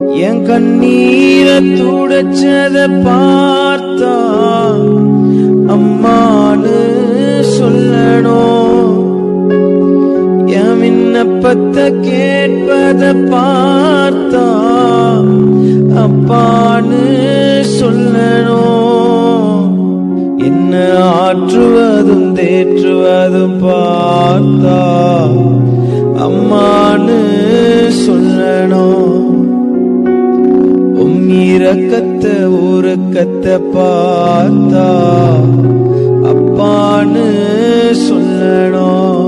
என் கண்ணீரை துடைச்சத பார்த்தா அம்மானு சொல்லணும் என் விண்ணப்பத்தை கேட்பத பார்த்தா அப்பான்னு சொல்லணும் என்ன ஆற்றுவதும் தேற்றுவதும் பார்த்தா அம்மான்னு சொல்லணும் உம் இரக்கத்தை ஊரக்கத்தை பார்த்தா அப்பான்னு சொல்லணும்